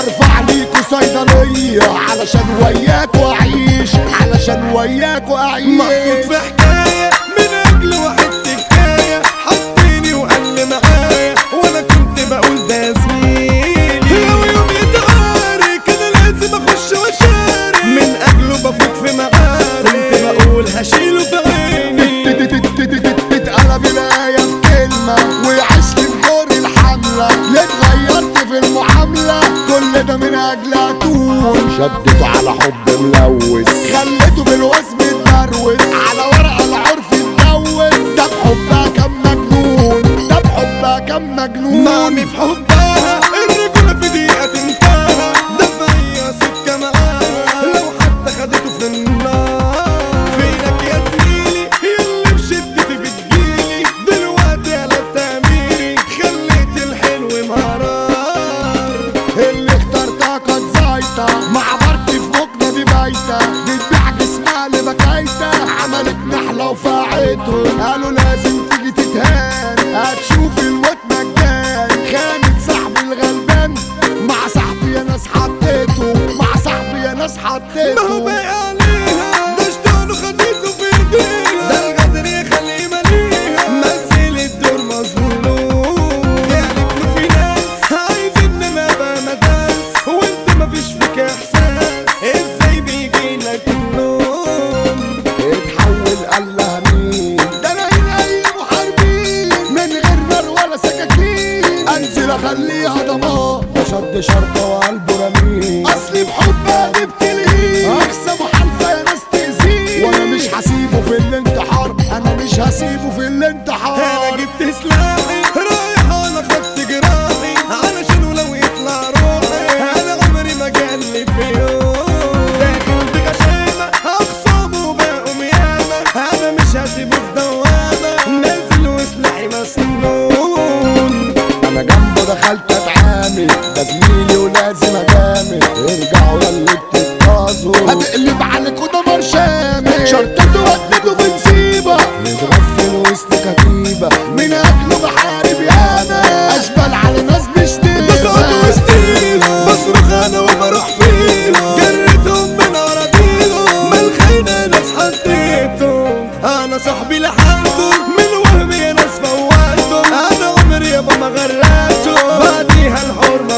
ارفع ليكوا صيدلية علشان وياكوا اعيش علشان وياكوا محطوط اعيش في حكاية من أجل واحد حكاية حطيني وقال لي معايا وأنا كنت بقول ده زميلي لو يوم يتعارك أنا لازم أخش وأشارك من أجله بفوت في معارك كنت بقول هشيله في عيني تتقلب الآية في كلمة ويعيش لي بدور الحملة ليه اتغيرت في المعاملة كل ده من أجل أتون شدته على حب ملوث خليته بالوزن اتبروز على ورقة العرف اتجوز ده بحبها كان مجنون ده بحبها كان مجنون مامي في حبها الرجولة في دقيقة تنتهى ده في أي سكة معاها لو حتى خدته في النار فينك يا زميلي يلي بشدتي بتجيلي دلوقتي على تأميري خليت الحلو مرار اللي اخترتها كانت زايطة مع مرتي في مقنة دي بايتة بتبيع جسمها لبكايتة عملت نحلة وفاعته قالوا لازم تيجي تتهان هتشوف الموت مجان خانت صاحبي الغلبان مع صاحبي يا ناس حطيته مع صاحبي يا ناس ما هو حطيته باقي عليها ده اشتغل وخدته في ايديها ده الغدر يخليه مليها مثل الدور مظلوم يعني انه في ناس عايزين انا ابقى مداس وانت مفيش فيك احساس ازاي بيجي لك النوم اتحول قال لها مين ده انا هنا اي محاربين من غير نار ولا سكاكين انزل اخليها ضمان وشد شرطه وقلبه رميل اصلي بحبها بتلهي اقسى محالفه يا ناس تاذيه وانا مش هسيبه في الانتحار انا مش هسيبه في انا الانتحار جبت سلاحي رايح انا خدت جراحي علشان ولو يطلع روحي انا عمري ما جالي في يوم داخل بغشامة اخصامه بقوا ياما انا مش هسيبه في دوامة نازل وسلاحي مسنون انا جنبه دخلت اتعامل ده زميلي ولازم اجامل ارجعوا ياللي بتتقاظوا هتقلب عليكوا دمر شامل شرطته ودته في نسيبه يتغفل وسط كتيبه من اجله بحارب ياما اشبال على ناس بصوت بشتيبه وستيله بصرخ انا وبروح فيهم جريتهم من اراضيهم ما الخينا ناس حطيتهم انا صاحبي لحقته من وهم يا ناس فوتهم انا عمري يابا ما غرقته بعديها الحرمة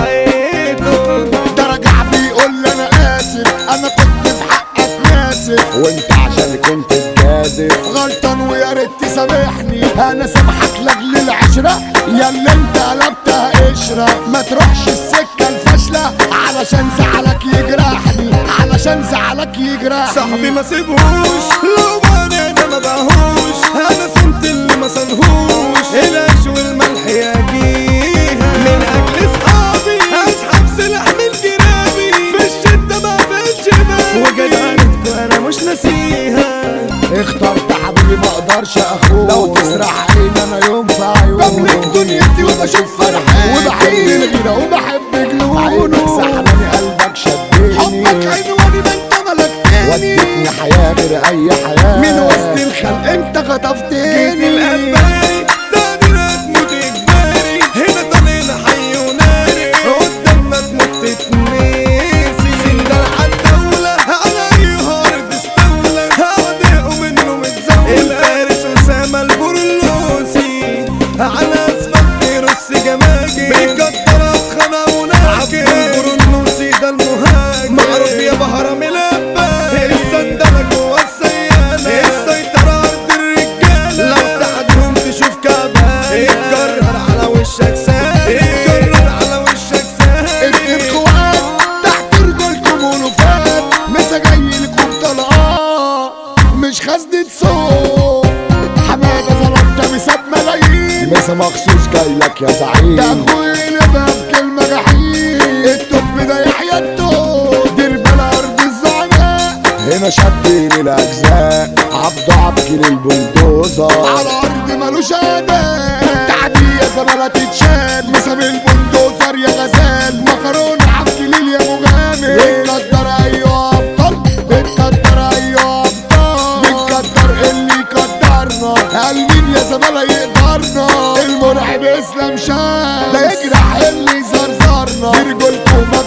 بعيته ده رجع بيقول لي انا اسف انا كنت في حقك ناسف وانت عشان كنت تجازف غلطان ويا ريت تسامحني انا سامحك لاجل العشره يا اللي انت قلبتها قشره ما تروحش السكه الفاشله علشان زعلك يجرحني علشان زعلك يجرحني صاحبي ما سيبهوش لو باني انا ما بهوش انا صمت اللي ما صنهوش العيش والملح يجيها من اجل اصحابي اسحب سلاح من جنابي في الشدة ما فيش جبال وجدعنتكوا انا مش ناسيها اخترت حبيبي ما اقدرش اخوه لو تسرح عيني انا يوم في عيونه بملك دنيتي وبشوف فرحاني وبحب الغيره وبحب جنونه سحبني قلبك شدني حبك عنواني ما انت ملكتني وديتني حياه غير اي حياه من وسط الخلق انت جيت خطفتني الأنباري تاني هتموت إجباري هنا طلعنا حي وناري قدامنا تموت تتنسي سندال عالدولة على أي هارد استولى هوديقوا منه متزولة الفارس أسامة البرلوسي على أسفلت يرص جماجي بيقدر أفخنا وناكي البرلوسي ده المهاجم معروف يا بهرم الأبان السندلة جوا السيالة السيطرة أرض الرجالة لو تحدهم تشوف كعبان اتكرر على وشك ساهي اتكرر على وشك ساهي اتنين خوات تحت رجولكم ولفات مسا جاي لكم طلقات مش خزنة صوت حمادة ظلمت بساب ملايين مسا مخصوص جاي لك يا زعيم ده اخوي نبقى بكلمة جحيم التوب ده يحيى التوب دير بلا ارض الزعناء هنا شادين الاجزاء عبده عبد البلدوزر على ارض ملوش امان تعدية زمالة تتشال مسام البلدوزر يا غزال مكرونة عبد ليل يا مغامر اتقدر ايوه ابطال اتقدر ايوه ابطال بنقدر اللي يقدرنا قال مين يا زمالة يقدرنا المرعب اسلام شام لا يجرح اللي زرزرنا برجولكم ما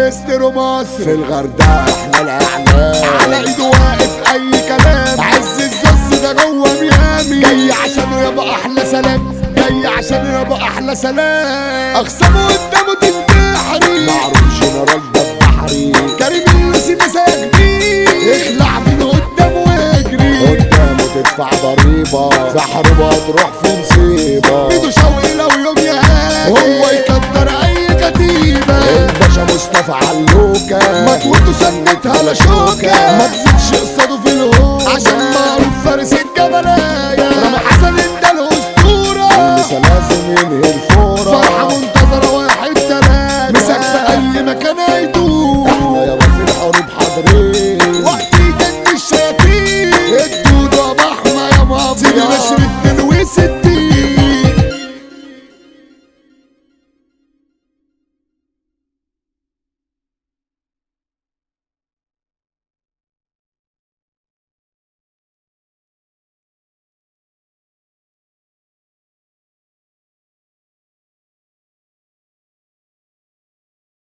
مايسترو مصر في الغردقة احنا الاعلام على ايده واقف اي كلام عز الزز ده جوه ميامي جاي عشانه يابا احلى سلام جاي عشانه يابا احلى سلام اخصمه قدامه تنتحري معروف جنرال ده بحري كريم اللوسي مسايا كبير اخلع من قدامه واجري قدامه تدفع ضريبة في حرب هتروح في نصيبة ايده شوقي لو يوم يهاجم هو يكتر اي كتيبة الباشا مصطفى علوكة مطوته سندتها لا شوكة ما تزيدش قصاده في الهوكة عشان معروف فارس الجبلاية رامي حسن انت الاسطورة لسه لازم ينهي